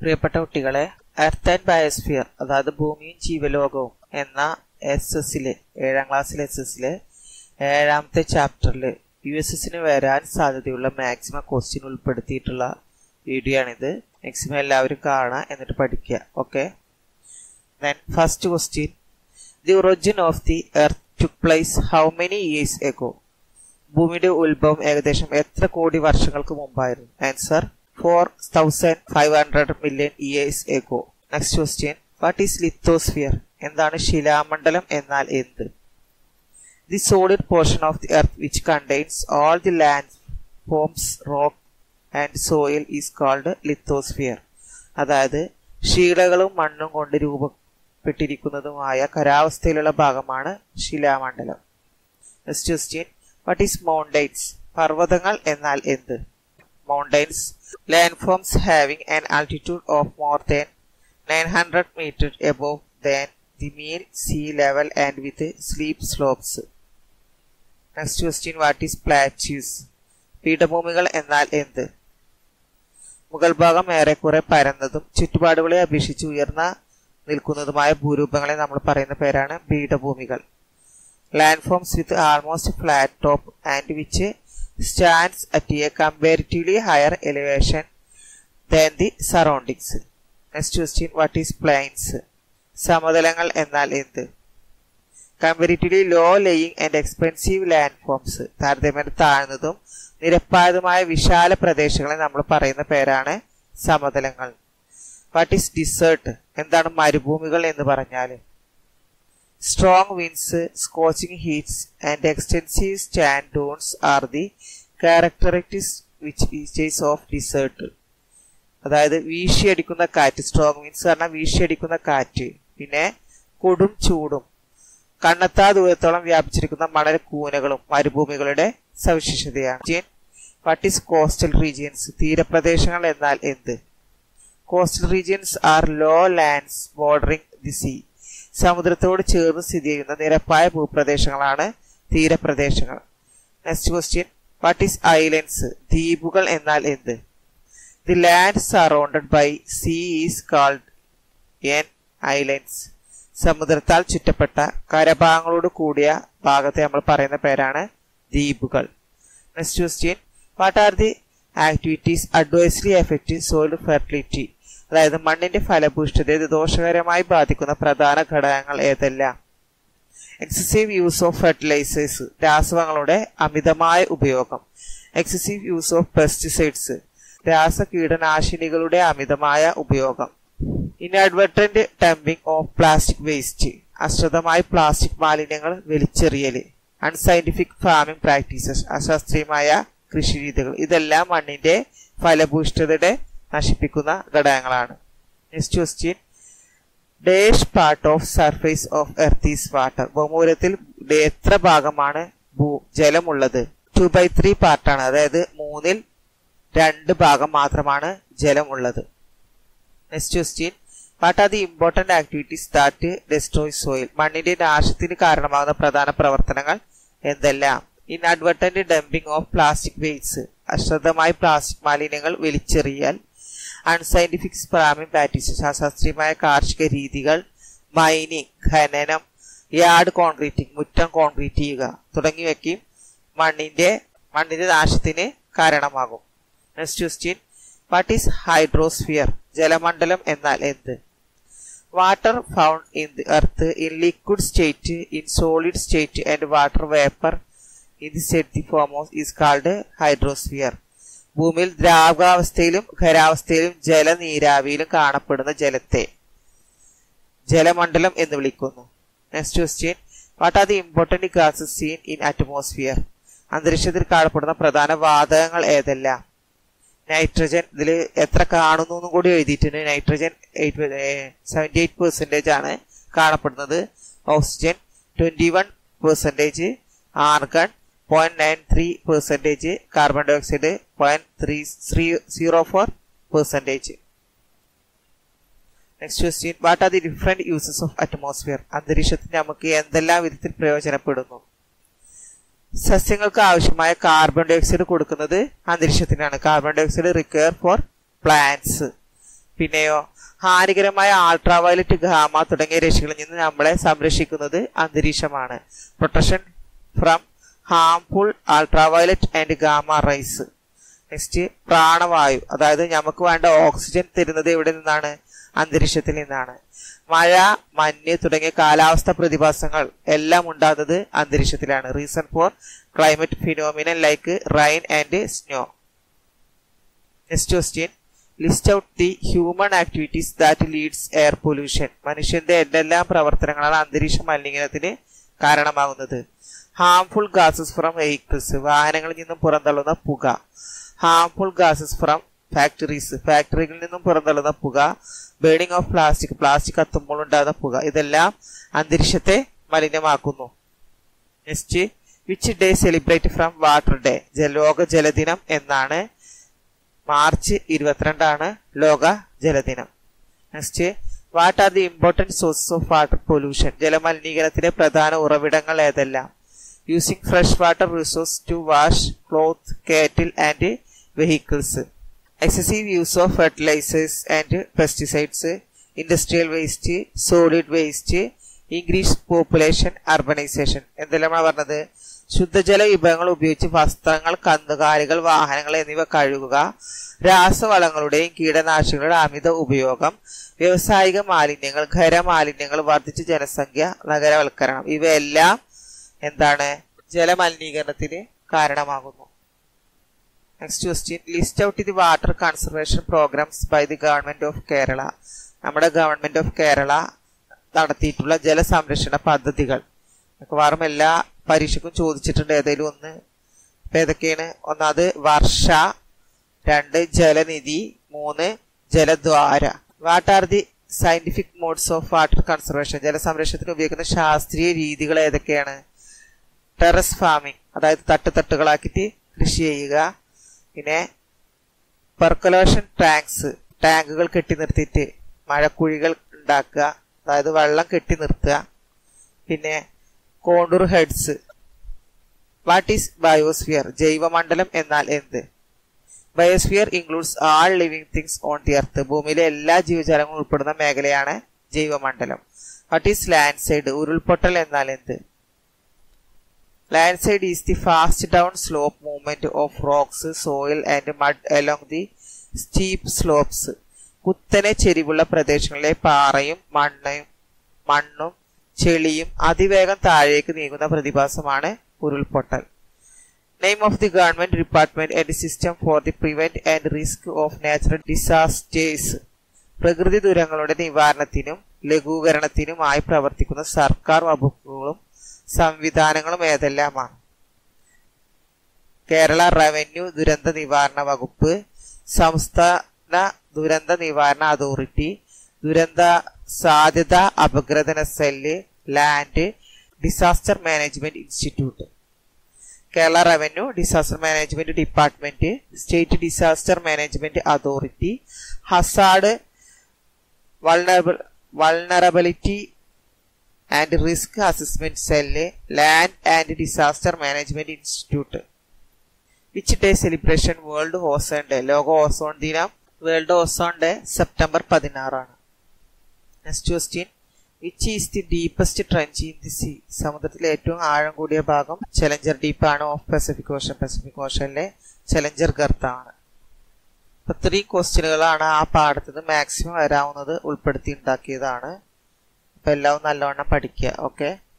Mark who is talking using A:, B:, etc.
A: പ്രിയപ്പെട്ട കുട്ടികളെ earth and biosphere അതായത് ഭൂമിയും ജീവലോകവും എന്ന എസ് എസിലെ ഏഴാം ക്ലാസ്സിലെ എസ് എസിലെ ഏഴാമത്തെ ചാപ്റ്ററിൽ യു എസ് എസിന് വരാൻ സാധ്യതയുള്ള മാക്സിമം ക്വസ്റ്റ്യൻ ഉൾപ്പെടുത്തിയിട്ടുള്ള വീഡിയോ ആണിത് മാക്സിമം എല്ലാവരും കാണുക എന്നിട്ട് പഠിക്കുക okay then first question the origin of the earth took place how many years ago ഭൂമിയുടെ ഉത്ഭവം ഏകദേശം എത്ര കോടി വർഷങ്ങൾക്ക് മുമ്പായിരുന്നു answer four thousand five hundred million years ago next question what is lithosphere എന്താണ് ശിലാമണ്ഡലം എന്നാൽ എന്ത് the solid portion of the earth which contains all the land forms rock and soil is called lithosphere അതായത് ശീലകളും മണ്ണും കൊണ്ട് രൂപപ്പെട്ടിരിക്കുന്നതുമായ കരാവസ്ഥയിലുള്ള ഭാഗമാണ് ശിലാമണ്ഡലം next question what is mountains പർവ്വതങ്ങൾ എന്നാൽ എന്ത് mountains land forms having an altitude of more than nine hundred metre above than the mean sea level and with sleep slopes next question what is plateaus പീഠഭൂമികൾ എന്നാൽ എന്ത് മുകൾ ഭാഗം ഏറെക്കുറെ പരന്നതും ചുറ്റുപാടുകളെ അപേക്ഷിച്ച് ഉയർന്ന നിൽക്കുന്നതുമായ ഭൂരൂപങ്ങളെ നമ്മൾ പറയുന്ന പേരാണ് പീഠഭൂമികൾ landforms with almost flat top and which stands at a comparatively higher elevation than the surroundings. Next question, what is plains? സമതലങ്ങൾ എന്നാൽ എന്ത് comparatively low laying and expensive land forms താരതമ്യേന താഴ്ന്നതും നിരപ്പായതുമായ വിശാല പ്രദേശങ്ങളെ നമ്മൾ പറയുന്ന പേരാണ് സമതലങ്ങൾ വാട്ട് ഈസ് ഡിസേർട്ട് എന്താണ് മരുഭൂമികൾ എന്ന് പറഞ്ഞാൽ strong winds scorching heats and extensive sand dunes are the characteristics which features of desert അതായത് വീശിയടിക്കുന്ന കാറ്റ് സ്ട്രോങ് വിൻസ് പറഞ്ഞാൽ വീശിയടിക്കുന്ന കാറ്റ് പിന്നെ കൊടും ചൂടും കണ്ണെത്താ ദൂരത്തോളം വ്യാപിച്ചിരിക്കുന്ന മണൽ കൂനകളും മരുഭൂമികളുടെ സവിശേഷതയാണ് വാട്ട് ഈസ് കോസ്റ്റൽ റീജിയൻസ് തീരപ്രദേശങ്ങൾ എന്നാൽ എന്ത് coastal regions are low lands bordering the sea സമുദ്രത്തോട് ചേർന്ന് സ്ഥിതി ചെയ്യുന്ന നിരപ്പായ ഭൂപ്രദേശങ്ങളാണ് തീരപ്രദേശങ്ങൾ next question what is islands ദ്വീപുകൾ എന്നാൽ എന്ത് the land surrounded by sea is called an islands സമുദ്രത്താൽ ചുറ്റപ്പെട്ട കരഭാഗങ്ങളോട് കൂടിയ ഭാഗത്തെ നമ്മൾ പറയുന്ന പേരാണ് ദ്വീപുകൾ next question what are the activities adversely effect soil fertility അതായത് മണ്ണിന്റെ ഫലഭൂഷ്ഠതയെ ദോഷകരമായി ബാധിക്കുന്ന പ്രധാന ഘടകങ്ങൾ ഏതെല്ലാം എക്സസീവ് യൂസ് ഓഫ് ഫെർട്ടിലൈസേഴ്സ് രാസവങ്ങളുടെ അമിതമായ ഉപയോഗം എക്സസീവ് യൂസ് ഓഫ് പെസ്റ്റിസൈഡ്സ് രാസ കീടനാശിനികളുടെ അമിതമായ ഉപയോഗം inadvertent dumping of plastic waste അശ്രദ്ധമായി പ്ലാസ്റ്റിക് മാലിന്യങ്ങൾ വലിച്ചെറിയല് അൺസയന്റിഫിക് ഫാമിംഗ് പ്രാക്ടീസസ് അശാസ്ത്രീയമായ കൃഷിരീതികൾ ഇതെല്ലാം മണ്ണിന്റെ ഫലഭൂഷ്ഠതയുടെ നശിപ്പിക്കുന്ന ഘടകങ്ങളാണ് next question dash part of surface of earth is water ഭൂമൂലത്തിൽ എത്ര ഭാഗമാണ് ഭൂ ജലമുള്ളത് ടു ബൈ ത്രീ പാർട്ടാണ് അതായത് മൂന്നിൽ രണ്ട് ഭാഗം മാത്രമാണ് ജലമുള്ളത് next question what are the important activities that destroy soil മണ്ണിന്റെ നാശത്തിന് കാരണമാകുന്ന പ്രധാന പ്രവർത്തനങ്ങൾ എന്തെല്ലാം inadvertent dumping of plastic waste അശ്രദ്ധമായി പ്ലാസ്റ്റിക് മാലിന്യങ്ങൾ വലിച്ചെറിയൽ അൺസയന്റിഫിക് ഫാമിംഗ് പ്രാക്ടീസസ് അശാസ്ത്രീയമായ കാർഷിക രീതികൾ മൈനിങ് ഖനനം യാർഡ് കോൺക്രീറ്റിംഗ് മുറ്റം കോൺക്രീറ്റ് ചെയ്യുക തുടങ്ങിയവയ്ക്കും മണ്ണിന്റെ മണ്ണിന്റെ നാശത്തിന് കാരണമാകും next question what is hydrosphere ജലമണ്ഡലം എന്നാൽ എന്ത് water found in the earth in liquid state in solid state and water vapour in the set the form of is called hydrosphere ഭൂമിയിൽ ദ്രാവകാവസ്ഥയിലും ഖരാവസ്ഥയിലും ജലനീരാവിയിലും കാണപ്പെടുന്ന ജലത്തെ ജലമണ്ഡലം എന്ന് വിളിക്കുന്നു next question what are the important gases seen in atmosphere അന്തരീക്ഷത്തിൽ കാണപ്പെടുന്ന പ്രധാന വാതകങ്ങൾ ഏതെല്ലാം നൈട്രജൻ ഇതിൽ എത്ര കാണുന്നു എന്നും കൂടി എഴുതിയിട്ടുണ്ട് നൈട്രജൻ സെവൻറ്റി എയ്റ്റ് പെർസെൻറ്റേജ് ആണ് കാണപ്പെടുന്നത് oxygen twenty one percentage argon point nine three percentage carbon dioxide point three three zero four percentage next question what are the different uses of atmosphere അന്തരീക്ഷത്തിന് നമുക്ക് എന്തെല്ലാം വിധത്തിൽ പ്രയോജനപ്പെടുന്നു സസ്യങ്ങൾക്ക് ആവശ്യമായ carbon dioxide കൊടുക്കുന്നത് അന്തരീക്ഷത്തിനാണ് carbon dioxide require for plants പിന്നെയോ ഹാനികരമായ അൾട്രാവയലറ്റ് ഗാമ തുടങ്ങിയ രശ്മികളിൽ നിന്ന് നമ്മളെ സംരക്ഷിക്കുന്നത് അന്തരീക്ഷമാണ് protection from harmful ultraviolet and gamma rays next പ്രാണവായു അതായത് നമുക്ക് വേണ്ട ഓക്സിജൻ തരുന്നത് എവിടെ നിന്നാണ് അന്തരീക്ഷത്തിൽ നിന്നാണ് മഴ മഞ്ഞ് തുടങ്ങിയ കാലാവസ്ഥ പ്രതിഭാസങ്ങൾ എല്ലാം ഉണ്ടാകുന്നത് അന്തരീക്ഷത്തിലാണ് reason for climate phenomenon like rain and snow next question list out the human activities that leads air pollution മനുഷ്യന്റെ എന്തെല്ലാം പ്രവർത്തനങ്ങളാണ് അന്തരീക്ഷ മലിനീകരണത്തിന് കാരണമാകുന്നത് ഹാംഫുൾ ഗാസസ് ഫ്രം വെഹിക്കിൾസ് വാഹനങ്ങളിൽ നിന്നും പുറന്തള്ളുന്ന പുക ഹാംഫുൾ ഗാസസ് ഫ്രം ഫാക്ടറീസ് ഫാക്ടറികളിൽ നിന്നും പുറന്തള്ളുന്ന പുക ബേണിംഗ് ഓഫ് പ്ലാസ്റ്റിക് പ്ലാസ്റ്റിക് കത്തുമ്പോൾ ഉണ്ടാകുന്ന പുക ഇതെല്ലാം അന്തരീക്ഷത്തെ മലിനമാക്കുന്നു next which day celebrate from water day ലോക ജലദിനം എന്നാണ് മാർച്ച് ഇരുപത്തിരണ്ടാണ് ലോക ജലദിനം next what are the important sources of water pollution ജലമലിനീകരണത്തിലെ പ്രധാന ഉറവിടങ്ങൾ ഏതെല്ലാം using fresh water resource to wash cloth cattle and vehicles excessive use of fertilisers and pesticides industrial waste solid waste increase population urbanisation എന്തെല്ലാമാണ് പറഞ്ഞത് ശുദ്ധജല വിഭവങ്ങൾ ഉപയോഗിച്ച് വസ്ത്രങ്ങൾ കന്നുകാലികൾ വാഹനങ്ങൾ എന്നിവ കഴുകുക രാസവളങ്ങളുടെയും കീടനാശിനികളുടെ അമിത ഉപയോഗം വ്യാവസായിക മാലിന്യങ്ങൾ ഖരമാലിന്യങ്ങൾ വർദ്ധിച്ച ജനസംഖ്യ നഗരവൽക്കരണം ഇവയെല്ലാം എന്താണ് ജലമലിനീകരണത്തിന് കാരണമാകുന്നു next question list out the water conservation programmes by the government of Kerala നമ്മുടെ ഗവൺമെന്റ് ഓഫ് കേരള നടത്തിയിട്ടുള്ള ജലസംരക്ഷണ പദ്ധതികൾ മിക്കവാറും എല്ലാ പരീക്ഷയ്ക്കും ചോദിച്ചിട്ടുണ്ട് ഏതെങ്കിലും ഒന്ന് അപ്പൊ ഏതൊക്കെയാണ് ഒന്നാമത് വർഷ രണ്ട് ജലനിധി മൂന്ന് ജലദ്വാര what are the scientific modes of water conservation ജലസംരക്ഷണത്തിന് ഉപയോഗിക്കുന്ന ശാസ്ത്രീയ രീതികൾ ഏതൊക്കെയാണ് ടെറസ് ഫാമിംഗ് അതായത് തട്ട് തട്ടുകളാക്കിയിട്ട് കൃഷി ചെയ്യുക പിന്നെ പെർക്കുലേഷൻ ടാങ്ക്സ് ടാങ്കുകൾ കെട്ടി നിർത്തിയിട്ട് മഴക്കുഴികൾ ഉണ്ടാക്കുക അതായത് വെള്ളം കെട്ടി നിർത്തുക പിന്നെ contour heads what is biosphere ജൈവമണ്ഡലം എന്നാൽ എന്ത് biosphere includes all living things on the earth ഭൂമിയിലെ എല്ലാ ജീവജാലങ്ങളും ഉൾപ്പെടുന്ന മേഖലയാണ് ജൈവമണ്ഡലം വാട്ട് ഈസ് ലാൻഡ് സൈഡ് ഉരുൾപൊട്ടൽ എന്നാൽ എന്ത് landslide is the fast down slope movement of rocks soil and mud along the steep slopes കുത്തനെ ചെരിവുള്ള പ്രദേശങ്ങളിലെ പാറയും മണ്ണയും മണ്ണും ചെളിയും അതിവേഗം താഴേക്ക് നീങ്ങുന്ന പ്രതിഭാസമാണ് ഉരുൾപൊട്ടൽ name of the government department and system for the prevent and risk of natural disasters പ്രകൃതി ദുരങ്ങളുടെ നിവാരണത്തിനും ലഘൂകരണത്തിനുമായി പ്രവർത്തിക്കുന്ന സർക്കാർ വകുപ്പുകളും സംവിധാനങ്ങളും ഏതെല്ലാമാണ് കേരള റവന്യൂ ദുരന്ത നിവാരണ വകുപ്പ് സംസ്ഥാന ദുരന്ത നിവാരണ അതോറിറ്റി ദുരന്ത സാധ്യത അപഗ്രഥന cell land disaster management institute Kerala revenue disaster management department state disaster management authority hazard vulnerability and risk assessment cell land and disaster management institute which day celebration world ozone day ലോക ozone ദിനം world ozone day September പതിനാറാണ് next question which is the deepest trench in the sea സമുദ്രത്തിലെ ഏറ്റവും ആഴം കൂടിയ ഭാഗം Challenger ഡീപ്പാണ് of Pacific Ocean Pacific ഓഷനിലെ ചെലഞ്ചർ ഗർത്താണ് അപ്പൊ ഇത്രയും ക്വസ്റ്റ്യനുകളാണ് ആ പാഠത്തിന് മാക്സിമം വരാവുന്നത് ഉൾപ്പെടുത്തി ഉണ്ടാക്കിയതാണ് അപ്പൊ എല്ലാവരും നല്ലവണ്ണം പഠിക്കുക ഓക്കെ